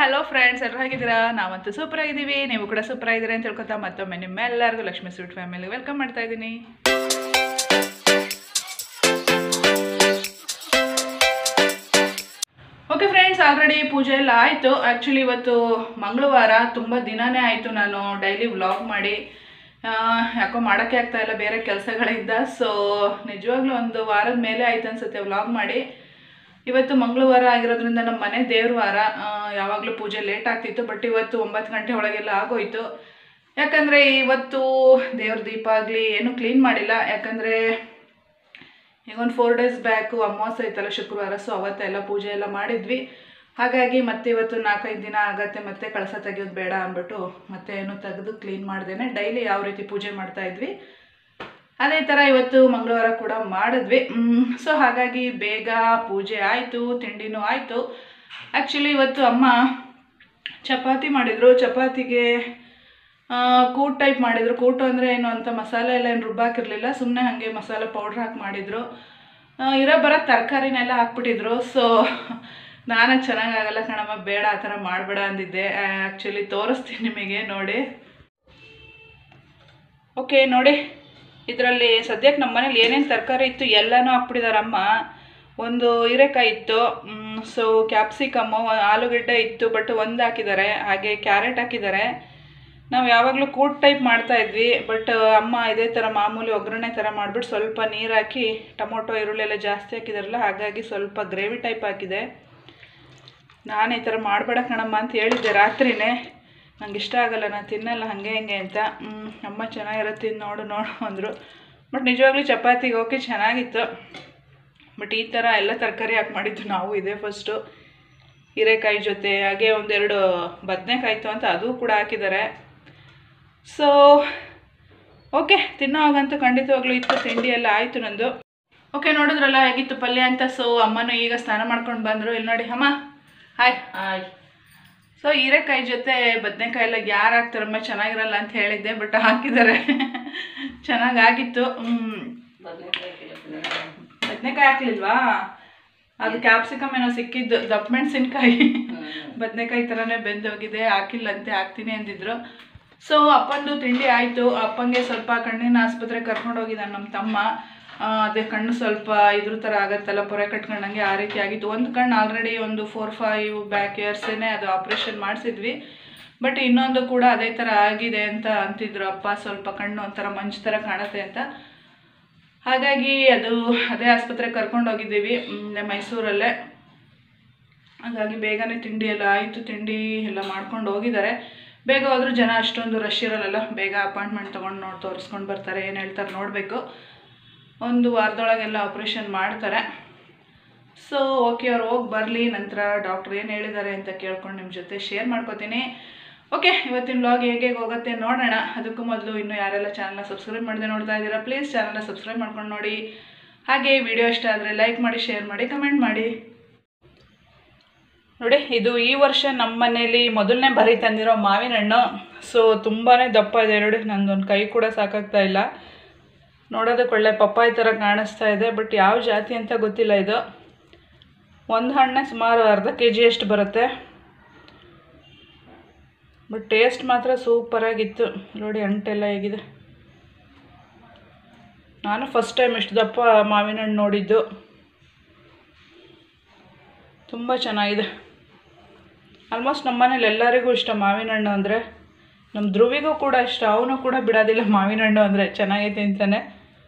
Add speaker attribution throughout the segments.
Speaker 1: Hello friends ಎಲ್ಲರೂ ಹೇಗಿದ್ದೀರಾ ನಾವಂತೂ ಸೂಪರ್ ಆಗಿದ್ದೀವಿ ನೀವು ಕೂಡ ಸೂಪರ್ ಆಗಿದ್ದೀರಾ ಅಂತ ಹೇಳ್ಕೊತಾ ಮತ್ತೊಮ್ಮೆ ನಿಮ್ಮೆಲ್ಲರಿಗೂ ಲಕ್ಷ್ಮೀ ಸ್ವೀಟ್ ಫ್ಯಾಮಿಲಿ ವೆಲ್ಕಮ್ ಮಾಡ್ತಾ ಇದ್ದೀನಿ ಓಕೆ ಫ್ರೆಂಡ್ಸ್ ಆಲ್ರೆಡಿ ಪೂಜೆ ಎಲ್ಲ ಆಯಿತು ಆ್ಯಕ್ಚುಲಿ ಇವತ್ತು ಮಂಗಳವಾರ ತುಂಬ ದಿನನೇ ಆಯಿತು ನಾನು ಡೈಲಿ ವ್ಲಾಗ್ ಮಾಡಿ ಆ, ಯಾಕೋ ಮಾಡೋಕ್ಕೆ ಆಗ್ತಾ ಇಲ್ಲ ಬೇರೆ ಕೆಲಸಗಳಿಂದ ಸೊ ನಿಜವಾಗ್ಲೂ ಒಂದು ವಾರದ ಮೇಲೆ ಆಯ್ತು ಅನ್ಸುತ್ತೆ ವ್ಲಾಗ್ ಮಾಡಿ ಇವತ್ತು ಮಂಗಳವಾರ ಆಗಿರೋದ್ರಿಂದ ನಮ್ಮ ಮನೆ ದೇವ್ರ ವಾರ ಯಾವಾಗಲೂ ಪೂಜೆ ಲೇಟ್ ಆಗ್ತಿತ್ತು ಬಟ್ ಇವತ್ತು ಒಂಬತ್ತು ಗಂಟೆ ಒಳಗೆಲ್ಲ ಆಗೋಯ್ತು ಯಾಕಂದರೆ ಇವತ್ತು ದೇವ್ರ ದೀಪ ಆಗಲಿ ಏನೂ ಕ್ಲೀನ್ ಮಾಡಿಲ್ಲ ಯಾಕಂದರೆ ಈಗ ಒಂದು ಫೋರ್ ಡೇಸ್ ಬ್ಯಾಕು ಅಮಾವಾಸ್ಯೆ ಐತಲ್ಲ ಶುಕ್ರವಾರ ಸೊ ಅವತ್ತೆಲ್ಲ ಪೂಜೆ ಎಲ್ಲ ಮಾಡಿದ್ವಿ ಹಾಗಾಗಿ ಮತ್ತೆ ಇವತ್ತು ನಾಲ್ಕೈದು ದಿನ ಆಗತ್ತೆ ಮತ್ತೆ ಕಳಸ ತೆಗೆಯೋದು ಬೇಡ ಅಂದ್ಬಿಟ್ಟು ಮತ್ತೆ ಏನು ತೆಗೆದು ಕ್ಲೀನ್ ಮಾಡ್ದೇನೆ ಡೈಲಿ ಯಾವ ರೀತಿ ಪೂಜೆ ಮಾಡ್ತಾ ಇದ್ವಿ ಅದೇ ಥರ ಇವತ್ತು ಮಂಗಳವಾರ ಕೂಡ ಮಾಡಿದ್ವಿ ಸೊ ಹಾಗಾಗಿ ಬೇಗ ಪೂಜೆ ಆಯಿತು ತಿಂಡಿನೂ ಆಯಿತು ಆ್ಯಕ್ಚುಲಿ ಇವತ್ತು ಅಮ್ಮ ಚಪಾತಿ ಮಾಡಿದರು ಚಪಾತಿಗೆ ಆ, ಕೂಟ್ ಟೈಪ್ ಮಾಡಿದರು ಕೂಟು ಅಂದರೆ ಏನು ಅಂತ ಮಸಾಲೆ ಎಲ್ಲ ಏನು ರುಬ್ಬಾಕಿರಲಿಲ್ಲ ಸುಮ್ಮನೆ ಹಾಗೆ ಮಸಾಲೆ ಪೌಡ್ರ್ ಹಾಕಿ ಮಾಡಿದರು ಆ, ಇರೋ ಬರೋ ತರಕಾರಿನೆಲ್ಲ ಹಾಕ್ಬಿಟ್ಟಿದ್ರು ಸೊ ನಾನು ಚೆನ್ನಾಗಾಗಲ್ಲ ಕಣಮ್ಮ ಬೇಡ ಆ ಥರ ಮಾಡಬೇಡ ಅಂದಿದ್ದೆ ಆ್ಯಕ್ಚುಲಿ ತೋರಿಸ್ತೀನಿ ನಿಮಗೆ ನೋಡಿ ಓಕೆ ನೋಡಿ ಇದರಲ್ಲಿ ಸದ್ಯಕ್ಕೆ ನಮ್ಮ ಮನೇಲಿ ಏನೇನು ತರಕಾರಿ ಇತ್ತು ಎಲ್ಲನೂ ಹಾಕ್ಬಿಟ್ಟಿದ್ದಾರೆ ಅಮ್ಮ ಒಂದು ಹೀರೆಕಾಯಿ ಇತ್ತು ಸೊ ಕ್ಯಾಪ್ಸಿಕಮ್ಮು ಆಲೂಗಡ್ಡೆ ಇತ್ತು ಬಟ್ ಒಂದು ಹಾಕಿದ್ದಾರೆ ಹಾಗೆ ಕ್ಯಾರೆಟ್ ಹಾಕಿದ್ದಾರೆ ನಾವು ಯಾವಾಗಲೂ ಕೂಟ್ ಟೈಪ್ ಮಾಡ್ತಾ ಇದ್ವಿ ಬಟ್ ಅಮ್ಮ ಇದೇ ಥರ ಮಾಮೂಲಿ ಒಗ್ಗರಣೆ ಥರ ಮಾಡಿಬಿಟ್ಟು ಸ್ವಲ್ಪ ನೀರು ಹಾಕಿ ಟೊಮೊಟೊ ಈರುಳ್ಳಿ ಎಲ್ಲ ಜಾಸ್ತಿ ಹಾಕಿದಾರಲ್ಲ ಹಾಗಾಗಿ ಸ್ವಲ್ಪ ಗ್ರೇವಿ ಟೈಪ್ ಹಾಕಿದೆ ನಾನು ಈ ಥರ ಮಾಡಬೇಡ ಕಣಮ್ಮ ಅಂತ ಹೇಳಿದ್ದೆ ರಾತ್ರಿನೇ ನಂಗೆ ಇಷ್ಟ ಆಗಲ್ಲ ನಾನು ತಿನ್ನಲ್ಲ ಹಾಗೆ ಹಿಂಗೆ ಅಂತ ಹ್ಮ್, ಅಮ್ಮ ಚೆನ್ನಾಗಿರುತ್ತೆ ತಿಂದು ನೋಡು ನೋಡು ಅಂದರು ಬಟ್ ನಿಜವಾಗ್ಲೂ ಚಪಾತಿಗೆ ಓಕೆ ಚೆನ್ನಾಗಿತ್ತು ಬಟ್ ಈ ಥರ ಎಲ್ಲ ತರಕಾರಿ ಹಾಕಿ ಮಾಡಿದ್ದು ನಾವು ಇದೇ ಫಸ್ಟು ಹೀರೆಕಾಯಿ ಜೊತೆ ಹಾಗೆ ಒಂದೆರಡು ಬದನೆಕಾಯ್ತು ಅಂತ ಅದು ಕೂಡ ಹಾಕಿದ್ದಾರೆ ಸೊ ಓಕೆ ತಿನ್ನೋವಾಗಂತೂ ಖಂಡಿತವಾಗ್ಲೂ ಇತ್ತು ತಿಂಡಿ ಎಲ್ಲ ಆಯಿತು ನಂದು ಓಕೆ ನೋಡಿದ್ರಲ್ಲ ಹೇಗಿತ್ತು ಪಲ್ಯ ಅಂತ ಸೊ ಅಮ್ಮನೂ ಈಗ ಸ್ನಾನ ಮಾಡ್ಕೊಂಡು ಬಂದರು ಇಲ್ಲಿ ನೋಡಿ ಅಮ್ಮ ಹಾಯ್ ಹಾಯ್ ಸೊ ಹೀರೆಕಾಯಿ ಜೊತೆ ಬದನೆಕಾಯಿ ಎಲ್ಲ ಯಾರು ಹಾಕ್ತಾರಮ್ಮ ಚೆನ್ನಾಗಿರಲ್ಲ ಅಂತ ಹೇಳಿದ್ದೆ ಬಟ್ ಹಾಕಿದ್ದಾರೆ ಚೆನ್ನಾಗಾಗಿತ್ತು ಹ್ಮ್. ಬದನೆಕಾಯಿ ಹಾಕ್ಲಿಲ್ವಾ ಅದು ಕ್ಯಾಪ್ಸಿಕಮ್ ಏನೋ ಸಿಕ್ಕಿದ್ದು ದಪ್ಪ ಮೆಣಸಿನ್ಕಾಯಿ ಬದನೆಕಾಯಿ ಥರನೇ ಬೆಂದೋಗಿದೆ ಹಾಕಿಲ್ಲಂತೆ ಹಾಕ್ತೀನಿ ಅಂದಿದ್ರು ಸೊ ಅಪ್ಪಂದು ತಿಂಡಿ ಆಯಿತು ಅಪ್ಪಂಗೆ ಸ್ವಲ್ಪ ಕಣ್ಣಿನ ಆಸ್ಪತ್ರೆಗೆ ಕರ್ಕೊಂಡು ಹೋಗಿದ್ದಾನೆ ನಮ್ಮ ತಮ್ಮ ಆ, ಅದೇ ಕಣ್ಣು ಸ್ವಲ್ಪ ಇದ್ರ ಥರ ಆಗತ್ತಲ್ಲ ಪೊರೆ ಕಟ್ಕೊಂಡಂಗೆ ಆ ರೀತಿ ಆಗಿತ್ತು ಒಂದು ಕಣ್ಣು ಆಲ್ರೆಡಿ ಒಂದು ಫೋರ್ ಫೈವ್ ಬ್ಯಾಕ್ ಇಯರ್ಸೇ ಅದು ಆಪ್ರೇಷನ್ ಮಾಡಿಸಿದ್ವಿ ಬಟ್ ಇನ್ನೊಂದು ಕೂಡ ಅದೇ ಥರ ಆಗಿದೆ ಅಂತ ಅಂತಿದ್ರು ಅಪ್ಪ ಸ್ವಲ್ಪ ಕಣ್ಣು ಒಂಥರ ಮಂಜು ಥರ ಕಾಣುತ್ತೆ ಅಂತ ಹಾಗಾಗಿ ಅದು ಅದೇ ಆಸ್ಪತ್ರೆಗೆ ಕರ್ಕೊಂಡು ಹೋಗಿದ್ದೀವಿ ಮೊನ್ನೆ ಮೈಸೂರಲ್ಲೇ ಹಾಗಾಗಿ ಬೇಗನೆ ತಿಂಡಿ ಎಲ್ಲ ಆಯಿತು ತಿಂಡಿ ಎಲ್ಲ ಮಾಡ್ಕೊಂಡು ಹೋಗಿದ್ದಾರೆ ಬೇಗ ಹೋದರೂ ಜನ ಅಷ್ಟೊಂದು ರಶ್ ಇರಲ್ಲ ಬೇಗ ಅಪಾಯಿಂಟ್ಮೆಂಟ್ ತೊಗೊಂಡು ನೋಡಿ ತೋರಿಸ್ಕೊಂಡು ಬರ್ತಾರೆ ಏನು ಹೇಳ್ತಾರೆ ನೋಡಬೇಕು ಒಂದು ವಾರದೊಳಗೆಲ್ಲ ಆಪ್ರೇಷನ್ ಮಾಡ್ತಾರೆ ಸೊ ಓಕೆ ಅವ್ರು ಹೋಗಿ ಬರಲಿ ನಂತರ ಡಾಕ್ಟ್ರ್ ಏನು ಹೇಳಿದ್ದಾರೆ ಅಂತ ಕೇಳ್ಕೊಂಡು ನಿಮ್ಮ ಜೊತೆ ಶೇರ್ ಮಾಡ್ಕೋತೀನಿ ಓಕೆ ಇವತ್ತಿನ ವ್ಲಾಗ್ ಹೇಗೆ ಹೋಗುತ್ತೆ ನೋಡೋಣ ಅದಕ್ಕೂ ಮೊದಲು ಇನ್ನೂ ಯಾರೆಲ್ಲ ಚಾನಲ್ನ ಸಬ್ಸ್ಕ್ರೈಬ್ ಮಾಡದೆ ನೋಡ್ತಾ ಇದ್ದೀರಾ ಪ್ಲೀಸ್ ಚಾನಲ್ನ ಸಬ್ಸ್ಕ್ರೈಬ್ ಮಾಡ್ಕೊಂಡು ನೋಡಿ ಹಾಗೆ ವಿಡಿಯೋ ಇಷ್ಟ ಆದರೆ ಲೈಕ್ ಮಾಡಿ ಶೇರ್ ಮಾಡಿ ಕಮೆಂಟ್ ಮಾಡಿ ನೋಡಿ ಇದು ಈ ವರ್ಷ ನಮ್ಮ ಮನೇಲಿ ಮೊದಲನೇ ಬಾರಿ ತಂದಿರೋ ಮಾವಿನ ಹಣ್ಣು ಸೊ ತುಂಬಾ ದಪ್ಪ ಇದೆ ನೋಡಿ ನಂದೊಂದು ಕೈ ಕೂಡ ಸಾಕಾಗ್ತಾ ಇಲ್ಲ ನೋಡೋದಕ್ಕೆ ಒಳ್ಳೆ ಪಪ್ಪಾಯಿ ಥರ ಕಾಣಿಸ್ತಾ ಇದೆ ಬಟ್ ಯಾವ ಜಾತಿ ಅಂತ ಗೊತ್ತಿಲ್ಲ ಇದು ಒಂದು ಹಣ್ಣೆ ಸುಮಾರು ಅರ್ಧ ಕೆ ಜಿ ಅಷ್ಟು ಬರುತ್ತೆ ಬಟ್ ಟೇಸ್ಟ್ ಮಾತ್ರ ಸೂಪರಾಗಿತ್ತು ನೋಡಿ ಅಂಟೆಲ್ಲ ಹೇಗಿದೆ ನಾನು ಫಸ್ಟ್ ಟೈಮ್ ಇಷ್ಟು ದಪ್ಪ ಮಾವಿನ ಹಣ್ಣು ನೋಡಿದ್ದು ತುಂಬ ಚೆನ್ನಾಗಿದೆ ಆಲ್ಮೋಸ್ಟ್ ನಮ್ಮ ಮನೇಲಿ ಎಲ್ಲರಿಗೂ ಇಷ್ಟ ಮಾವಿನ ಹಣ್ಣು ಅಂದರೆ ನಮ್ಮ ಧ್ರುವಿಗೂ ಕೂಡ ಇಷ್ಟ ಅವನು ಕೂಡ ಬಿಡೋದಿಲ್ಲ ಮಾವಿನ ಹಣ್ಣು ಅಂದರೆ ಚೆನ್ನಾಗೈತೆ ಅಂತಾನೆ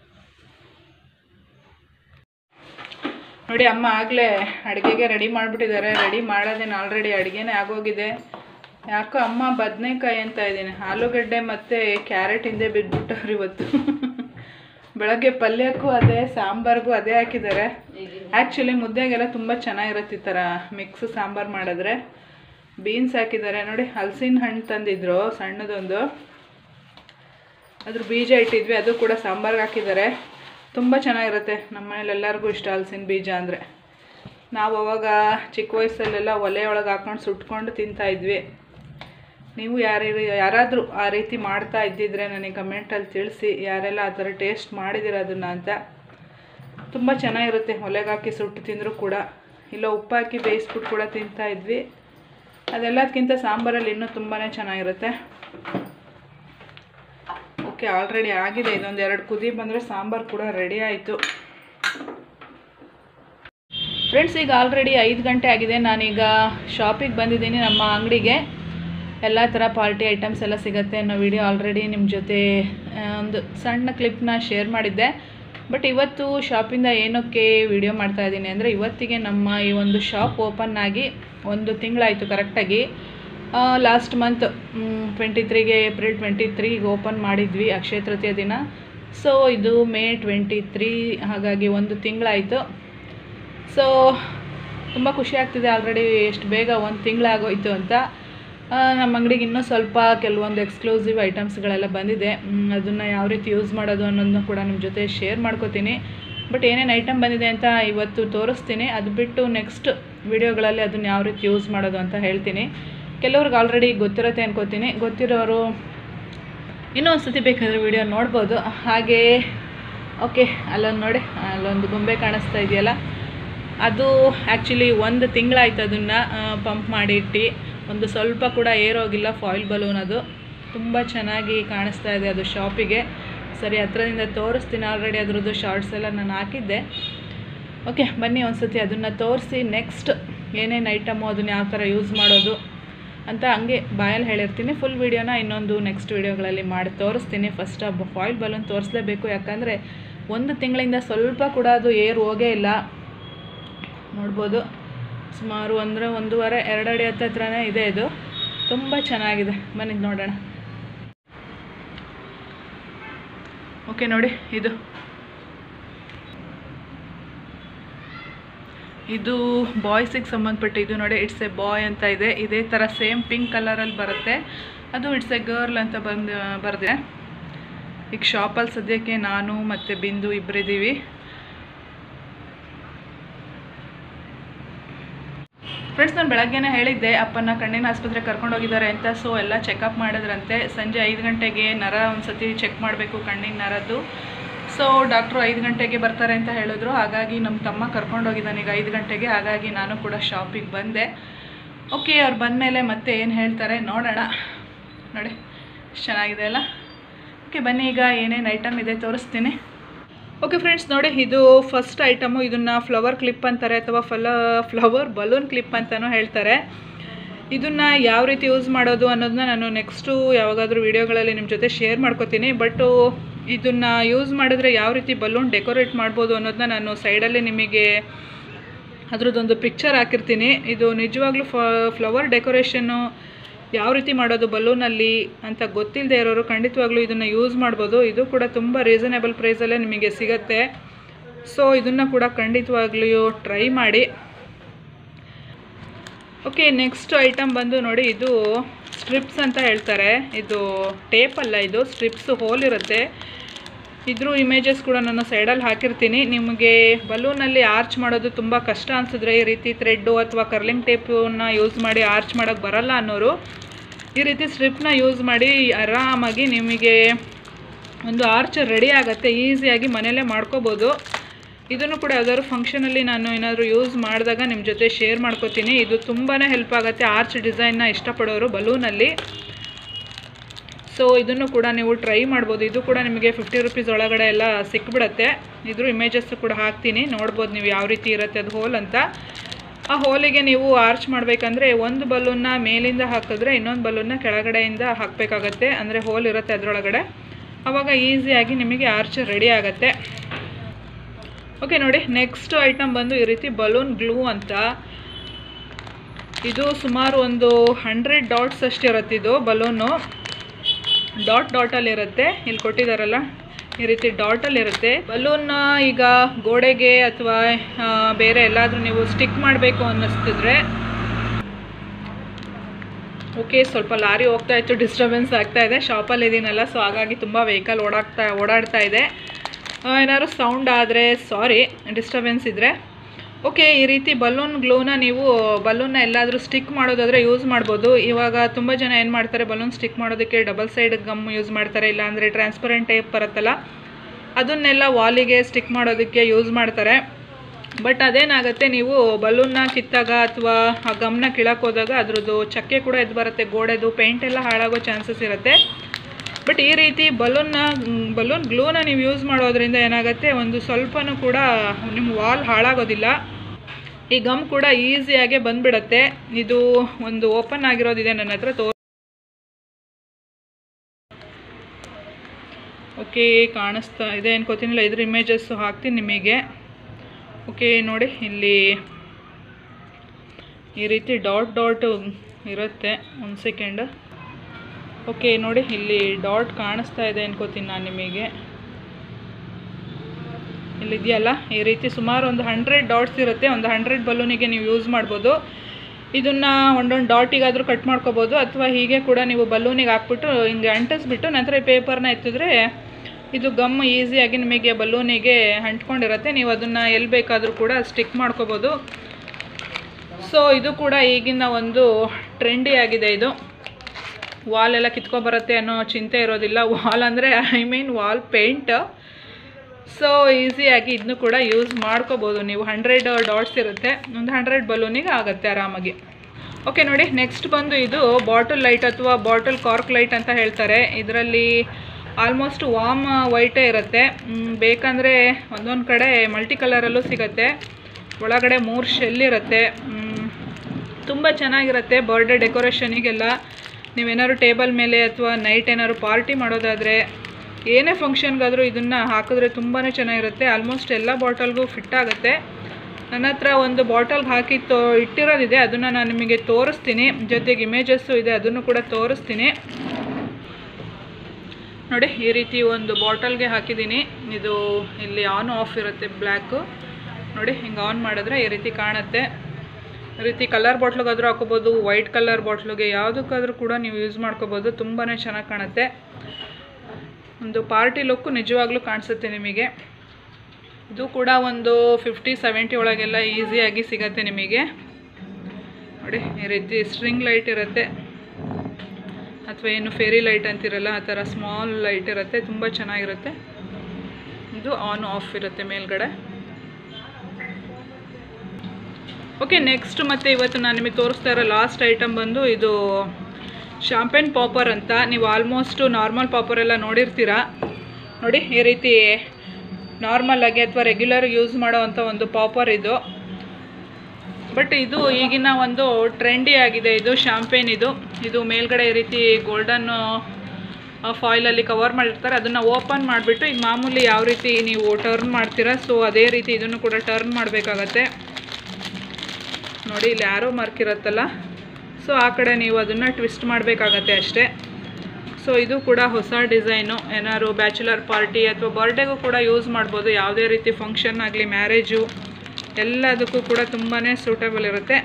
Speaker 1: ನೋಡಿ ಅಮ್ಮ ಆಗಲೇ ಅಡುಗೆಗೆ ರೆಡಿ ಮಾಡಿಬಿಟ್ಟಿದ್ದಾರೆ ರೆಡಿ ಮಾಡೋದೇನು ಆಲ್ರೆಡಿ ಅಡುಗೆನೇ ಆಗೋಗಿದೆ ಯಾಕೋ ಅಮ್ಮ ಬದನೆಕಾಯಿ ಅಂತ ಇದ್ದೀನಿ ಆಲೂಗಡ್ಡೆ ಮತ್ತು ಕ್ಯಾರೆಟ್ ಹಿಂದೆ ಬಿದ್ದುಬಿಟ್ಟವ್ರು ಇವತ್ತು ಬೆಳಗ್ಗೆ ಪಲ್ಯಕ್ಕೂ ಅದೇ ಸಾಂಬಾರ್ಗೂ ಅದೇ ಹಾಕಿದ್ದಾರೆ ಆ್ಯಕ್ಚುಲಿ ಮುದ್ದೆಗೆಲ್ಲ ತುಂಬ ಚೆನ್ನಾಗಿರುತ್ತೆ ಈ ಥರ ಮಿಕ್ಸ್ ಸಾಂಬಾರು ಮಾಡಿದ್ರೆ ಬೀನ್ಸ್ ಹಾಕಿದ್ದಾರೆ ನೋಡಿ ಹಲಸಿನ ಹಣ್ಣು ತಂದಿದ್ರು ಸಣ್ಣದೊಂದು ಅದ್ರ ಬೀಜ ಇಟ್ಟಿದ್ವಿ ಅದು ಕೂಡ ಸಾಂಬಾರ್ಗೆ ಹಾಕಿದ್ದಾರೆ ತುಂಬ ಚೆನ್ನಾಗಿರುತ್ತೆ ನಮ್ಮ ಮನೇಲಿ ಎಲ್ಲರಿಗೂ ಇಷ್ಟ ಹಲಸಿನ ಬೀಜ ಅಂದರೆ ನಾವು ಅವಾಗ ಚಿಕ್ಕ ವಯಸ್ಸಲ್ಲೆಲ್ಲ ಒಲೆ ಒಳಗೆ ಹಾಕ್ಕೊಂಡು ಸುಟ್ಕೊಂಡು ತಿಂತಾ ಇದ್ವಿ ನೀವು ಯಾರ್ಯಾರು ಯಾರಾದರೂ ಆ ರೀತಿ ಮಾಡ್ತಾ ಇದ್ದಿದ್ರೆ ನನಗೆ ಕಮೆಂಟಲ್ಲಿ ತಿಳಿಸಿ ಯಾರೆಲ್ಲ ಆ ಥರ ಟೇಸ್ಟ್ ಮಾಡಿದ್ದೀರ ಅದನ್ನು ಅಂತ ತುಂಬ ಚೆನ್ನಾಗಿರುತ್ತೆ ಒಲೆಗೆ ಹಾಕಿ ಸುಟ್ಟು ತಿಂದರೂ ಕೂಡ ಇಲ್ಲ ಉಪ್ಪು ಹಾಕಿ ಬೇಯಿಸ್ಬಿಟ್ಟು ಕೂಡ ತಿಂತಾ ಇದ್ವಿ ಅದೆಲ್ಲದಕ್ಕಿಂತ ಸಾಂಬಾರಲ್ಲಿ ಇನ್ನೂ ತುಂಬಾ ಚೆನ್ನಾಗಿರುತ್ತೆ ಓಕೆ ಆಲ್ರೆಡಿ ಆಗಿದೆ ಇದೊಂದು ಎರಡು ಕುದಿ ಬಂದರೆ ಸಾಂಬಾರು ಕೂಡ ರೆಡಿ ಆಯಿತು ಫ್ರೆಂಡ್ಸ್ ಈಗ ಆಲ್ರೆಡಿ ಐದು ಗಂಟೆ ಆಗಿದೆ ನಾನೀಗ ಶಾಪಿಗೆ ಬಂದಿದ್ದೀನಿ ನಮ್ಮ ಅಂಗಡಿಗೆ ಎಲ್ಲ ಥರ ಪಾರ್ಟಿ ಐಟಮ್ಸ್ ಎಲ್ಲ ಸಿಗುತ್ತೆ ಅನ್ನೋ ವಿಡಿಯೋ ಆಲ್ರೆಡಿ ನಿಮ್ಮ ಜೊತೆ ಆ, ಒಂದು ಸಣ್ಣ ಕ್ಲಿಪ್ನ ಶೇರ್ ಮಾಡಿದ್ದೆ ಬಟ್ ಇವತ್ತು ಶಾಪಿಂದ ಏನಕ್ಕೆ ವಿಡಿಯೋ ಮಾಡ್ತಾ ಇದ್ದೀನಿ ಅಂದರೆ ಇವತ್ತಿಗೆ ನಮ್ಮ ಈ ಒಂದು ಶಾಪ್ ಓಪನ್ ಆಗಿ ಒಂದು ತಿಂಗಳಾಯಿತು ಕರೆಕ್ಟಾಗಿ ಲಾಸ್ಟ್ ಮಂತ್ ಟ್ವೆಂಟಿ ತ್ರೀಗೆ ಏಪ್ರಿಲ್ ಟ್ವೆಂಟಿ ತ್ರೀಗೆ ಓಪನ್ ಮಾಡಿದ್ವಿ ಅಕ್ಷಯ ತೃತೀಯ ದಿನ ಸೊ ಇದು ಮೇ ಟ್ವೆಂಟಿ ತ್ರೀ ಹಾಗಾಗಿ ಒಂದು ತಿಂಗಳಾಯಿತು ಸೊ ತುಂಬ ಖುಷಿ ಆಗ್ತಿದೆ ಆಲ್ರೆಡಿ ಎಷ್ಟು ಬೇಗ ಒಂದು ತಿಂಗಳಾಗೋಯ್ತು ಅಂತ ಆ, ನಮ್ಮ ಅಂಗಡಿಗೆ ಇನ್ನೂ ಸ್ವಲ್ಪ ಕೆಲವೊಂದು ಎಕ್ಸ್ಕ್ಲೂಸಿವ್ ಐಟಮ್ಸ್ಗಳೆಲ್ಲ ಬಂದಿದೆ ಅದನ್ನು ಯಾವ ರೀತಿ ಯೂಸ್ ಮಾಡೋದು ಅನ್ನೋದನ್ನ ಕೂಡ ನಿಮ್ಮ ಜೊತೆ ಶೇರ್ ಮಾಡ್ಕೋತೀನಿ ಬಟ್ ಏನೇನು ಐಟಮ್ ಬಂದಿದೆ ಅಂತ ಇವತ್ತು ತೋರಿಸ್ತೀನಿ ಅದು ಬಿಟ್ಟು ನೆಕ್ಸ್ಟ್ ವಿಡಿಯೋಗಳಲ್ಲಿ ಅದನ್ನು ಯಾವ ರೀತಿ ಯೂಸ್ ಮಾಡೋದು ಅಂತ ಹೇಳ್ತೀನಿ ಕೆಲವ್ರಿಗೆ ಆಲ್ರೆಡಿ ಗೊತ್ತಿರುತ್ತೆ ಅನ್ಕೋತೀನಿ ಗೊತ್ತಿರೋರು ಇನ್ನೂ ಒಂದು ಸತಿ ಬೇಕಾದರೆ ವಿಡಿಯೋ ನೋಡ್ಬೋದು ಹಾಗೆ ಓಕೆ ಅಲ್ಲೊಂದು ನೋಡಿ ಅಲ್ಲೊಂದು ಗೊಂಬೆ ಕಾಣಿಸ್ತಾ ಇದೆಯಲ್ಲ ಅದು ಆ್ಯಕ್ಚುಲಿ ಒಂದು ತಿಂಗಳಾಯ್ತು ಅದನ್ನು ಪಂಪ್ ಮಾಡಿ ಇಟ್ಟು ಒಂದು ಸ್ವಲ್ಪ ಕೂಡ ಏರೋಗಿಲ್ಲ ಫಾಯಿಲ್ ಬಲೂನ್ ಅದು ತುಂಬ ಚೆನ್ನಾಗಿ ಕಾಣಿಸ್ತಾ ಇದೆ ಅದು ಶಾಪಿಗೆ ಸರಿ ಹತ್ರದಿಂದ ತೋರಿಸ್ತೀನಿ ಆಲ್ರೆಡಿ ಅದರದ್ದು ಶಾರ್ಟ್ಸ್ ಎಲ್ಲ ನಾನು ಹಾಕಿದ್ದೆ ಓಕೆ ಬನ್ನಿ ಒಂದು ಸತಿ ಅದನ್ನು ತೋರಿಸಿ ನೆಕ್ಸ್ಟ್ ಏನೇನು ಐಟಮು ಅದನ್ನು ಯಾವ ಥರ ಯೂಸ್ ಮಾಡೋದು ಅಂತ ಹಂಗೆ ಬಾಯಲ್ಲಿ ಹೇಳಿರ್ತೀನಿ ಫುಲ್ ವೀಡಿಯೋನ ಇನ್ನೊಂದು ನೆಕ್ಸ್ಟ್ ವೀಡಿಯೋಗಳಲ್ಲಿ ಮಾಡಿ ತೋರಿಸ್ತೀನಿ ಫಸ್ಟ್ ಆ ಫಾಯಿಲ್ ಬಲೂನ್ ತೋರಿಸ್ಲೇಬೇಕು ಯಾಕಂದರೆ ಒಂದು ತಿಂಗಳಿಂದ ಸ್ವಲ್ಪ ಕೂಡ ಅದು ಏರ್ ಹೋಗೇ ಇಲ್ಲ ನೋಡ್ಬೋದು ಸುಮಾರು ಅಂದರೆ ಒಂದೂವರೆ ಎರಡು ಅಡಿ ಹತ್ತತ್ರನೇ ಇದೆ ಇದು ತುಂಬ ಚೆನ್ನಾಗಿದೆ ಬನ್ನಿ ನೋಡೋಣ ಓಕೆ ನೋಡಿ ಇದು ಇದು ಬಾಯ್ಸಿಗೆ ಸಂಬಂಧಪಟ್ಟ ಇದು ನೋಡಿ ಇಟ್ಸ್ ಎ ಬಾಯ್ ಅಂತ ಇದೆ ಇದೇ ಥರ ಸೇಮ್ ಪಿಂಕ್ ಕಲರಲ್ಲಿ ಬರುತ್ತೆ ಅದು ಇಟ್ಸ್ ಎ ಗರ್ಲ್ ಅಂತ ಬಂದು ಬರೆದೆ ಈಗ ಶಾಪಲ್ಲಿ ಸದ್ಯಕ್ಕೆ ನಾನು ಮತ್ತು ಬಿಂದು ಇಬ್ಬರಿದ್ದೀವಿ ಫ್ರೆಂಡ್ಸ್ ನಾನು ಬೆಳಗ್ಗೆನೇ ಹೇಳಿದ್ದೆ ಅಪ್ಪನ ಕಣ್ಣಿನ ಆಸ್ಪತ್ರೆಗೆ ಕರ್ಕೊಂಡು ಹೋಗಿದ್ದಾರೆ ಅಂತ ಸೊ ಎಲ್ಲ ಚೆಕಪ್ ಮಾಡಿದ್ರಂತೆ ಸಂಜೆ ಐದು ಗಂಟೆಗೆ ನರ ಒಂದು ಸತಿ ಚೆಕ್ ಮಾಡಬೇಕು ಕಣ್ಣಿನ ನರದ್ದು ಸೊ ಡಾಕ್ಟ್ರು ಐದು ಗಂಟೆಗೆ ಬರ್ತಾರೆ ಅಂತ ಹೇಳಿದ್ರು ಹಾಗಾಗಿ ನಮ್ಮ ತಮ್ಮ ಕರ್ಕೊಂಡು ಹೋಗಿದ್ದಾನೆ ಈಗ ಐದು ಗಂಟೆಗೆ ಹಾಗಾಗಿ ನಾನು ಕೂಡ ಶಾಪಿಗೆ ಬಂದೆ ಓಕೆ ಅವ್ರು ಬಂದಮೇಲೆ ಮತ್ತೆ ಏನು ಹೇಳ್ತಾರೆ ನೋಡೋಣ ನೋಡಿ ಎಷ್ಟು ಚೆನ್ನಾಗಿದೆ ಅಲ್ಲ ಓಕೆ ಬನ್ನಿ ಈಗ ಏನೇನು ಐಟಮ್ ಇದೆ ತೋರಿಸ್ತೀನಿ ಓಕೆ ಫ್ರೆಂಡ್ಸ್ ನೋಡಿ ಇದು ಫಸ್ಟ್ ಐಟಮು ಇದನ್ನು ಫ್ಲವರ್ ಕ್ಲಿಪ್ ಅಂತಾರೆ ಅಥವಾ ಫಲ ಫ್ಲವರ್ ಬಲೂನ್ ಕ್ಲಿಪ್ ಅಂತಲೂ ಹೇಳ್ತಾರೆ ಇದನ್ನು ಯಾವ ರೀತಿ ಯೂಸ್ ಮಾಡೋದು ಅನ್ನೋದನ್ನ ನಾನು ನೆಕ್ಸ್ಟು ಯಾವಾಗಾದರೂ ವೀಡಿಯೋಗಳಲ್ಲಿ ನಿಮ್ಮ ಜೊತೆ ಶೇರ್ ಮಾಡ್ಕೋತೀನಿ ಬಟ್ಟು ಇದನ್ನು ಯೂಸ್ ಮಾಡಿದ್ರೆ ಯಾವ ರೀತಿ ಬಲೂನ್ ಡೆಕೋರೇಟ್ ಮಾಡ್ಬೋದು ಅನ್ನೋದನ್ನ ನಾನು ಸೈಡಲ್ಲಿ ನಿಮಗೆ ಅದ್ರದ್ದೊಂದು ಪಿಕ್ಚರ್ ಹಾಕಿರ್ತೀನಿ ಇದು ನಿಜವಾಗ್ಲೂ ಫ್ಲವರ್ ಡೆಕೋರೇಷನ್ನು ಯಾವ ರೀತಿ ಮಾಡೋದು ಬಲೂನಲ್ಲಿ ಅಂತ ಗೊತ್ತಿಲ್ಲದೆ ಇರೋರು ಖಂಡಿತವಾಗ್ಲೂ ಇದನ್ನು ಯೂಸ್ ಮಾಡ್ಬೋದು ಇದು ಕೂಡ ತುಂಬ ರೀಸನೇಬಲ್ ಪ್ರೈಸಲ್ಲೇ ನಿಮಗೆ ಸಿಗತ್ತೆ ಸೊ ಇದನ್ನು ಕೂಡ ಖಂಡಿತವಾಗ್ಲೂ ಟ್ರೈ ಮಾಡಿ ಓಕೆ ನೆಕ್ಸ್ಟ್ ಐಟಮ್ ಬಂದು ನೋಡಿ ಇದು ಸ್ಟ್ರಿಪ್ಸ್ ಅಂತ ಹೇಳ್ತಾರೆ ಇದು ಟೇಪ್ ಅಲ್ಲ ಇದು ಸ್ಟ್ರಿಪ್ಸ್ ಹೋಲ್ ಇರುತ್ತೆ ಇದ್ರ ಇಮೇಜಸ್ ಕೂಡ ನಾನು ಸೈಡಲ್ಲಿ ಹಾಕಿರ್ತೀನಿ ನಿಮಗೆ ಬಲೂನಲ್ಲಿ ಆರ್ಚ್ ಮಾಡೋದು ತುಂಬ ಕಷ್ಟ ಅನಿಸಿದ್ರೆ ಈ ರೀತಿ ಥ್ರೆಡ್ಡು ಅಥವಾ ಕರ್ಲಿಂಗ್ ಟೇಪನ್ನ ಯೂಸ್ ಮಾಡಿ ಆರ್ಚ್ ಮಾಡೋಕ್ಕೆ ಬರಲ್ಲ ಅನ್ನೋರು ಈ ರೀತಿ ಸ್ಟ್ರಿಪ್ನ ಯೂಸ್ ಮಾಡಿ ಆರಾಮಾಗಿ ನಿಮಗೆ ಒಂದು ಆರ್ಚ್ ರೆಡಿ ಆಗುತ್ತೆ ಈಸಿಯಾಗಿ ಮನೆಯಲ್ಲೇ ಮಾಡ್ಕೋಬೋದು ಇದನ್ನು ಕೂಡ ಯಾವ್ದಾದ್ರು ಫಂಕ್ಷನಲ್ಲಿ ನಾನು ಏನಾದರೂ ಯೂಸ್ ಮಾಡಿದಾಗ ನಿಮ್ಮ ಜೊತೆ ಶೇರ್ ಮಾಡ್ಕೋತೀನಿ ಇದು ತುಂಬಾ ಹೆಲ್ಪ್ ಆಗುತ್ತೆ ಆರ್ಚ್ ಡಿಸೈನ್ನ ಇಷ್ಟಪಡೋರು ಬಲೂನಲ್ಲಿ ಸೊ ಇದನ್ನು ಕೂಡ ನೀವು ಟ್ರೈ ಮಾಡ್ಬೋದು ಇದು ಕೂಡ ನಿಮಗೆ ಫಿಫ್ಟಿ ರುಪೀಸ್ ಒಳಗಡೆ ಎಲ್ಲ ಸಿಕ್ಬಿಡತ್ತೆ ಇದ್ರ ಇಮೇಜಸ್ ಕೂಡ ಹಾಕ್ತೀನಿ ನೋಡ್ಬೋದು ನೀವು ಯಾವ ರೀತಿ ಇರುತ್ತೆ ಅದು ಹೋಲ್ ಅಂತ ಆ ಹೋಲಿಗೆ ನೀವು ಆರ್ಚ್ ಮಾಡಬೇಕಂದ್ರೆ ಒಂದು ಬಲೂನ್ನ ಮೇಲಿಂದ ಹಾಕಿದ್ರೆ ಇನ್ನೊಂದು ಬಲೂನ್ನ ಕೆಳಗಡೆಯಿಂದ ಹಾಕಬೇಕಾಗತ್ತೆ ಅಂದರೆ ಹೋಲ್ ಇರುತ್ತೆ ಅದರೊಳಗಡೆ ಆವಾಗ ಈಸಿಯಾಗಿ ನಿಮಗೆ ಆರ್ಚ್ ರೆಡಿ ಆಗುತ್ತೆ ಓಕೆ ನೋಡಿ ನೆಕ್ಸ್ಟ್ ಐಟಮ್ ಬಂದು ಈ ರೀತಿ ಬಲೂನ್ ಗ್ಲೂ ಅಂತ ಇದು ಸುಮಾರು ಒಂದು ಹಂಡ್ರೆಡ್ ಡಾಟ್ಸ್ ಅಷ್ಟಿರುತ್ತೆ ಇದು ಬಲೂನು ಡಾಟ್ ಡಾಟಲ್ಲಿ ಇರುತ್ತೆ ಇಲ್ಲಿ ಕೊಟ್ಟಿದ್ದಾರಲ್ಲ ಈ ರೀತಿ ಡಾಟಲ್ಲಿ ಇರುತ್ತೆ ಬಲೂನ್ ಈಗ ಗೋಡೆಗೆ ಅಥವಾ ಬೇರೆ ಎಲ್ಲಾದರೂ ನೀವು ಸ್ಟಿಕ್ ಮಾಡಬೇಕು ಅನ್ನಿಸ್ತಿದ್ರೆ ಓಕೆ ಸ್ವಲ್ಪ ಲಾರಿ ಹೋಗ್ತಾ ಇತ್ತು ಡಿಸ್ಟರ್ಬೆನ್ಸ್ ಆಗ್ತಾ ಇದೆ ಶಾಪಲ್ಲಿ ಇದ್ದೀನಲ್ಲ ಸೊ ಹಾಗಾಗಿ ತುಂಬ ವೆಹಿಕಲ್ ಓಡಾಡ್ತಾ ಓಡಾಡ್ತಾ ಇದೆ ಆ, ಏನಾದ್ರು ಸೌಂಡ್ ಆದರೆ ಸಾರಿ ಡಿಸ್ಟರ್ಬೆನ್ಸ್ ಇದ್ದರೆ ಓಕೆ ಈ ರೀತಿ ಬಲೂನ್ ಗ್ಲೂನ ನೀವು ಬಲೂನ್ನ ಎಲ್ಲಾದರೂ ಸ್ಟಿಕ್ ಮಾಡೋದಾದರೆ ಯೂಸ್ ಮಾಡ್ಬೋದು ಇವಾಗ ತುಂಬ ಜನ ಏನು ಮಾಡ್ತಾರೆ ಬಲೂನ್ ಸ್ಟಿಕ್ ಮಾಡೋದಕ್ಕೆ ಡಬಲ್ ಸೈಡ್ ಗಮ್ ಯೂಸ್ ಮಾಡ್ತಾರೆ ಇಲ್ಲಾಂದರೆ ಟ್ರಾನ್ಸ್ಪರೆಂಟ್ ಟೇಪ್ ಬರುತ್ತಲ್ಲ ಅದನ್ನೆಲ್ಲ ವಾಲಿಗೆ ಸ್ಟಿಕ್ ಮಾಡೋದಕ್ಕೆ ಯೂಸ್ ಮಾಡ್ತಾರೆ ಬಟ್ ಅದೇನಾಗುತ್ತೆ ನೀವು ಬಲೂನ್ನ ಕಿತ್ತಾಗ ಅಥವಾ ಆ ಗಮ್ನ ಕೀಳಕ್ಕೆ ಹೋದಾಗ ಅದ್ರದ್ದು ಚಕ್ಕೆ ಕೂಡ ಎದ್ದು ಬರುತ್ತೆ ಗೋಡೆದು ಪೇಂಟ್ ಎಲ್ಲ ಹಾಳಾಗೋ ಚಾನ್ಸಸ್ ಇರುತ್ತೆ ಬಟ್ ಈ ರೀತಿ ಬಲೂನ್ನ ಬಲೂನ್ ಗ್ಲೂನ ನೀವು ಯೂಸ್ ಮಾಡೋದ್ರಿಂದ ಏನಾಗುತ್ತೆ ಒಂದು ಸ್ವಲ್ಪನೂ ಕೂಡ ನಿಮ್ಮ ವಾಲ್ ಹಾಳಾಗೋದಿಲ್ಲ ಈ ಗಮ್ ಕೂಡ ಈಸಿಯಾಗೆ ಬಂದ್ಬಿಡತ್ತೆ ಇದು ಒಂದು ಓಪನ್ ಆಗಿರೋದಿದೆ ನನ್ನ ಹತ್ರ ತೋ ಓಕೆ ಕಾಣಿಸ್ತಾ ಇದೆ ಅನ್ಕೋತೀನಿಲ್ಲ ಇದ್ರ ಇಮೇಜಸ್ಸು ಹಾಕ್ತೀನಿ ನಿಮಗೆ ಓಕೆ ನೋಡಿ ಇಲ್ಲಿ ಈ ರೀತಿ ಡಾಟ್ ಡಾಟ್ ಇರುತ್ತೆ ಒಂದು ಸೆಕೆಂಡ್ ಓಕೆ ನೋಡಿ ಇಲ್ಲಿ ಡಾಟ್ ಕಾಣಿಸ್ತಾ ಇದೆ ಅನ್ಕೋತೀನಿ ನಾನು ನಿಮಗೆ ಇಲ್ಲಿದೆಯಲ್ಲ ಈ ರೀತಿ ಸುಮಾರು ಒಂದು ಹಂಡ್ರೆಡ್ ಡಾಟ್ಸ್ ಇರುತ್ತೆ ಒಂದು ಹಂಡ್ರೆಡ್ ಬಲೂನಿಗೆ ನೀವು ಯೂಸ್ ಮಾಡ್ಬೋದು ಇದನ್ನು ಒಂದೊಂದು ಡಾಟಿಗಾದರೂ ಕಟ್ ಮಾಡ್ಕೋಬೋದು ಅಥವಾ ಹೀಗೆ ಕೂಡ ನೀವು ಬಲೂನಿಗೆ ಹಾಕ್ಬಿಟ್ಟು ಹಿಂಗೆ ಅಂಟಿಸ್ಬಿಟ್ಟು ನಂತರ ಈ ಪೇಪರ್ನ ಎತ್ತಿದ್ರೆ ಇದು ಗಮ್ ಈಸಿಯಾಗಿ ನಿಮಗೆ ಬಲೂನಿಗೆ ಅಂಟ್ಕೊಂಡಿರುತ್ತೆ ನೀವು ಅದನ್ನು ಎಲ್ಲಿ ಬೇಕಾದರೂ ಕೂಡ ಸ್ಟಿಕ್ ಮಾಡ್ಕೋಬೋದು ಸೊ ಇದು ಕೂಡ ಈಗಿನ ಒಂದು ಟ್ರೆಂಡಿ ಆಗಿದೆ ಇದು ವಾಲ್ ಎಲ್ಲ ಕಿತ್ಕೊಬರುತ್ತೆ ಅನ್ನೋ ಚಿಂತೆ ಇರೋದಿಲ್ಲ ವಾಲ್ ಅಂದರೆ I mean wall paint so ಈಸಿಯಾಗಿ ಇದನ್ನು ಕೂಡ ಯೂಸ್ ಮಾಡ್ಕೋಬೋದು ನೀವು ಹಂಡ್ರೆಡ್ ಡಾಟ್ಸ್ ಇರುತ್ತೆ ಒಂದು ಹಂಡ್ರೆಡ್ ಬಲೂನಿಗೆ ಆಗುತ್ತೆ ಆರಾಮಾಗಿ ಓಕೆ ನೋಡಿ ನೆಕ್ಸ್ಟ್ ಬಂದು ಇದು ಬಾಟಲ್ ಲೈಟ್ ಅಥವಾ ಬಾಟಲ್ ಕಾರ್ಕ್ ಲೈಟ್ ಅಂತ ಹೇಳ್ತಾರೆ ಇದರಲ್ಲಿ ಆಲ್ಮೋಸ್ಟ್ ವಾಮ್ ವೈಟೇ ಇರುತ್ತೆ ಮ್, ಬೇಕಂದರೆ ಒಂದೊಂದು ಕಡೆ ಮಲ್ಟಿ ಕಲರಲ್ಲೂ ಸಿಗುತ್ತೆ ಒಳಗಡೆ ಮೂರು ಶೆಲ್ ಇರುತ್ತೆ ತುಂಬ ಚೆನ್ನಾಗಿರುತ್ತೆ ಬರ್ಡೇ ಡೆಕೋರೇಷನಿಗೆಲ್ಲ ನೀವೇನಾದ್ರು ಟೇಬಲ್ ಮೇಲೆ ಅಥವಾ ನೈಟ್ ಏನಾದ್ರು ಪಾರ್ಟಿ ಮಾಡೋದಾದರೆ ಏನೇ ಫಂಕ್ಷನ್ಗಾದರೂ ಇದನ್ನು ಹಾಕಿದ್ರೆ ತುಂಬಾ ಚೆನ್ನಾಗಿರುತ್ತೆ ಆಲ್ಮೋಸ್ಟ್ ಎಲ್ಲ ಬಾಟಲ್ಗೂ ಫಿಟ್ ಆಗುತ್ತೆ ನನ್ನ ಹತ್ರ ಒಂದು ಬಾಟಲ್ಗೆ ಹಾಕಿ ತೋ ಇಟ್ಟಿರೋದಿದೆ ಅದನ್ನು ನಾನು ನಿಮಗೆ ತೋರಿಸ್ತೀನಿ ಜೊತೆಗೆ ಇಮೇಜಸ್ಸು ಇದೆ ಅದನ್ನು ಕೂಡ ತೋರಿಸ್ತೀನಿ ನೋಡಿ ಈ ರೀತಿ ಒಂದು ಬಾಟಲ್ಗೆ ಹಾಕಿದ್ದೀನಿ ಇದು ಇಲ್ಲಿ ಆನ್ ಆಫ್ ಇರುತ್ತೆ ಬ್ಲ್ಯಾಕು ನೋಡಿ ಹಿಂಗೆ ಆನ್ ಮಾಡಿದ್ರೆ ಈ ರೀತಿ ಕಾಣುತ್ತೆ ಈ ರೀತಿ ಕಲರ್ ಬಾಟ್ಲಿಗಾದ್ರೂ ಹಾಕೋಬೋದು ವೈಟ್ ಕಲರ್ ಬಾಟ್ಲಿಗೆ ಯಾವುದಕ್ಕಾದ್ರೂ ಕೂಡ ನೀವು ಯೂಸ್ ಮಾಡ್ಕೋಬೋದು ತುಂಬಾ ಚೆನ್ನಾಗಿ ಕಾಣುತ್ತೆ ಒಂದು ಪಾರ್ಟಿ ಲುಕ್ಕು ನಿಜವಾಗ್ಲೂ ಕಾಣಿಸುತ್ತೆ ನಿಮಗೆ ಇದು ಕೂಡ ಒಂದು ಫಿಫ್ಟಿ ಸೆವೆಂಟಿ ಒಳಗೆಲ್ಲ ಈಸಿಯಾಗಿ ಸಿಗತ್ತೆ ನಿಮಗೆ ನೋಡಿ ಈ ರೀತಿ ಸ್ಟ್ರಿಂಗ್ ಲೈಟ್ ಇರುತ್ತೆ ಅಥವಾ ಏನು ಫೇರಿ ಲೈಟ್ ಅಂತಿರಲ್ಲ ಆ ಥರ ಸ್ಮಾಲ್ ಲೈಟ್ ಇರುತ್ತೆ ತುಂಬ ಚೆನ್ನಾಗಿರುತ್ತೆ ಇದು ಆನ್ ಆಫ್ ಇರುತ್ತೆ ಮೇಲ್ಗಡೆ ಓಕೆ ನೆಕ್ಸ್ಟ್ ಮತ್ತೆ ಇವತ್ತು ನಾನು ನಿಮಗೆ ತೋರಿಸ್ತಾ ಇರೋ ಲಾಸ್ಟ್ ಐಟಮ್ ಬಂದು ಇದು ಶಾಂಪೇನ್ ಪಾಪರ್ ಅಂತ ನೀವು ಆಲ್ಮೋಸ್ಟ್ ನಾರ್ಮಲ್ ಪಾಪರ್ ಎಲ್ಲ ನೋಡಿರ್ತೀರಾ ನೋಡಿ ಈ ರೀತಿ ನಾರ್ಮಲ್ ಆಗಿ ಅಥವಾ ರೆಗ್ಯುಲರ್ ಯೂಸ್ ಮಾಡೋವಂಥ ಒಂದು ಪಾಪರ್ ಇದು ಬಟ್ ಇದು ಈಗಿನ ಒಂದು ಟ್ರೆಂಡಿ ಆಗಿದೆ ಇದು ಶಾಂಪೇನ್ ಇದು ಇದು ಮೇಲ್ಗಡೆ ಈ ರೀತಿ ಗೋಲ್ಡನ್ ಫಾಯಿಲಲ್ಲಿ ಕವರ್ ಮಾಡಿರ್ತಾರೆ ಅದನ್ನು ಓಪನ್ ಮಾಡಿಬಿಟ್ಟು ಈಗ ಮಾಮೂಲಿ ಯಾವ ರೀತಿ ನೀವು ಟರ್ನ್ ಮಾಡ್ತೀರಾ ಸೊ ಅದೇ ರೀತಿ ಇದನ್ನು ಕೂಡ ಟರ್ನ್ ಮಾಡಬೇಕಾಗತ್ತೆ ನೋಡಿ ಇಲ್ಲಿ ಯಾರೋ ಮಾರ್ಕ್ ಇರುತ್ತಲ್ಲ ಸೊ ಆ ಕಡೆ ನೀವು ಅದನ್ನು ಟ್ವಿಸ್ಟ್ ಮಾಡಬೇಕಾಗತ್ತೆ ಅಷ್ಟೇ ಸೊ ಇದು ಕೂಡ ಹೊಸ ಡಿಸೈನು ಏನಾದ್ರು ಬ್ಯಾಚುಲರ್ ಪಾರ್ಟಿ ಅಥವಾ ಬರ್ಡೇಗೂ ಕೂಡ ಯೂಸ್ ಮಾಡ್ಬೋದು ಯಾವುದೇ ರೀತಿ ಫಂಕ್ಷನ್ ಆಗಲಿ ಮ್ಯಾರೇಜು ಎಲ್ಲದಕ್ಕೂ ಕೂಡ ತುಂಬಾ ಸೂಟಬಲ್ ಇರುತ್ತೆ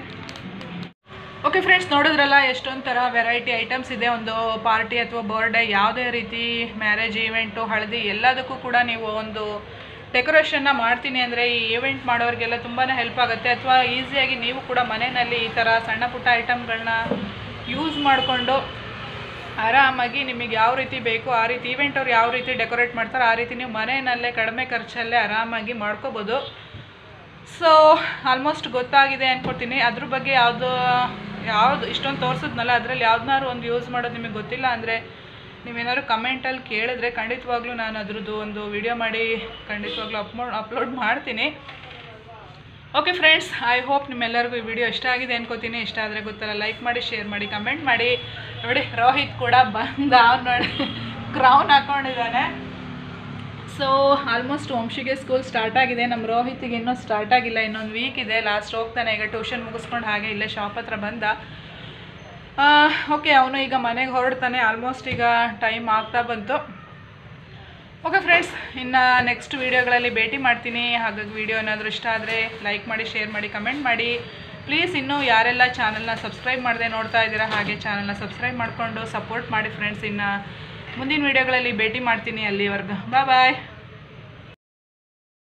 Speaker 1: ಓಕೆ ಫ್ರೆಂಡ್ಸ್ ನೋಡಿದ್ರಲ್ಲ ಎಷ್ಟೊಂದು ಥರ ವೆರೈಟಿ ಐಟಮ್ಸ್ ಇದೆ ಒಂದು ಪಾರ್ಟಿ ಅಥವಾ ಬರ್ಡೇ ಯಾವುದೇ ರೀತಿ ಮ್ಯಾರೇಜ್ ಈವೆಂಟು ಹಳದಿ ಎಲ್ಲದಕ್ಕೂ ಕೂಡ ನೀವು ಒಂದು ಡೆಕೋರೇಷನ್ನ ಮಾಡ್ತೀನಿ ಅಂದರೆ ಈ ಈವೆಂಟ್ ಮಾಡೋರಿಗೆಲ್ಲ ತುಂಬಾ ಹೆಲ್ಪ್ ಆಗುತ್ತೆ ಅಥವಾ ಈಸಿಯಾಗಿ ನೀವು ಕೂಡ ಮನೆಯಲ್ಲಿ ಈ ಥರ ಸಣ್ಣ ಪುಟ್ಟ ಐಟಮ್ಗಳನ್ನ ಯೂಸ್ ಮಾಡಿಕೊಂಡು ಆರಾಮಾಗಿ ನಿಮಗೆ ಯಾವ ರೀತಿ ಬೇಕು ಆ ರೀತಿ ಈವೆಂಟ್ ಅವ್ರು ಯಾವ ರೀತಿ ಡೆಕೋರೇಟ್ ಮಾಡ್ತಾರೆ ಆ ರೀತಿ ನೀವು ಮನೆಯಲ್ಲೇ ಕಡಿಮೆ ಖರ್ಚಲ್ಲೇ ಆರಾಮಾಗಿ ಮಾಡ್ಕೋಬೋದು ಸೊ ಆಲ್ಮೋಸ್ಟ್ ಗೊತ್ತಾಗಿದೆ ಅನ್ಕೊತೀನಿ ಅದ್ರ ಬಗ್ಗೆ ಯಾವುದು ಯಾವುದು ಇಷ್ಟೊಂದು ತೋರಿಸಿದ್ನಲ್ಲ ಅದರಲ್ಲಿ ಯಾವ್ದನ್ನಾರು ಒಂದು ಯೂಸ್ ಮಾಡೋದು ನಿಮಗೆ ಗೊತ್ತಿಲ್ಲ ಅಂದರೆ ನೀವೇನಾದ್ರು ಕಮೆಂಟಲ್ಲಿ ಕೇಳಿದ್ರೆ ಖಂಡಿತವಾಗ್ಲೂ ನಾನು ಅದ್ರದ್ದು ಒಂದು ವಿಡಿಯೋ ಮಾಡಿ ಖಂಡಿತವಾಗ್ಲೂ ಅಪ್ಲೋಡ್ ಅಪ್ಲೋಡ್ ಮಾಡ್ತೀನಿ ಓಕೆ ಫ್ರೆಂಡ್ಸ್ ಐ ಹೋಪ್ ನಿಮ್ಮೆಲ್ಲರಿಗೂ ಈ ವಿಡಿಯೋ ಇಷ್ಟ ಆಗಿದೆ ಅನ್ಕೋತೀನಿ ಇಷ್ಟ ಆದರೆ ಗೊತ್ತಲ್ಲ ಲೈಕ್ ಮಾಡಿ ಶೇರ್ ಮಾಡಿ ಕಮೆಂಟ್ ಮಾಡಿ ನೋಡಿ ರೋಹಿತ್ ಕೂಡ ಬಂದ ಅವ್ನು ನೋಡಿ ಕ್ರೌನ್ ಹಾಕ್ಕೊಂಡಿದ್ದಾನೆ ಸೊ ಆಲ್ಮೋಸ್ಟ್ ವಂಶಿಗೆ ಸ್ಕೂಲ್ ಸ್ಟಾರ್ಟ್ ಆಗಿದೆ ನಮ್ಮ ರೋಹಿತಿಗೆ ಇನ್ನೂ ಸ್ಟಾರ್ಟ್ ಆಗಿಲ್ಲ ಇನ್ನೊಂದು ವೀಕ್ ಇದೆ ಲಾಸ್ಟ್ ಹೋಗ್ತಾನೆ ಈಗ ಟ್ಯೂಷನ್ ಮುಗಿಸ್ಕೊಂಡು ಹಾಗೆ ಇಲ್ಲೇ ಶಾಪ್ ಹತ್ರ ಬಂದ ಓಕೆ ಅವನು ಈಗ ಮನೆಗೆ ಹೊರಡ್ತಾನೆ ಆಲ್ಮೋಸ್ಟ್ ಈಗ ಟೈಮ್ ಆಗ್ತಾ ಬಂತು ಓಕೆ ಫ್ರೆಂಡ್ಸ್ ಇನ್ನು ನೆಕ್ಸ್ಟ್ ವೀಡಿಯೋಗಳಲ್ಲಿ ಭೇಟಿ ಮಾಡ್ತೀನಿ ಹಾಗಾಗಿ ವಿಡಿಯೋ ಏನಾದರೂ ಇಷ್ಟ ಆದರೆ ಲೈಕ್ ಮಾಡಿ ಶೇರ್ ಮಾಡಿ ಕಮೆಂಟ್ ಮಾಡಿ ಪ್ಲೀಸ್ ಇನ್ನೂ ಯಾರೆಲ್ಲ ಚಾನಲ್ನ ಸಬ್ಸ್ಕ್ರೈಬ್ ಮಾಡದೆ ನೋಡ್ತಾ ಇದ್ದೀರಾ ಹಾಗೆ ಚಾನಲ್ನ ಸಬ್ಸ್ಕ್ರೈಬ್ ಮಾಡಿಕೊಂಡು ಸಪೋರ್ಟ್ ಮಾಡಿ ಫ್ರೆಂಡ್ಸ್ ಇನ್ನು ಮುಂದಿನ ವೀಡಿಯೋಗಳಲ್ಲಿ ಭೇಟಿ ಮಾಡ್ತೀನಿ ಅಲ್ಲಿವರೆಗೂ ಬಾಯ್ ಬಾಯ್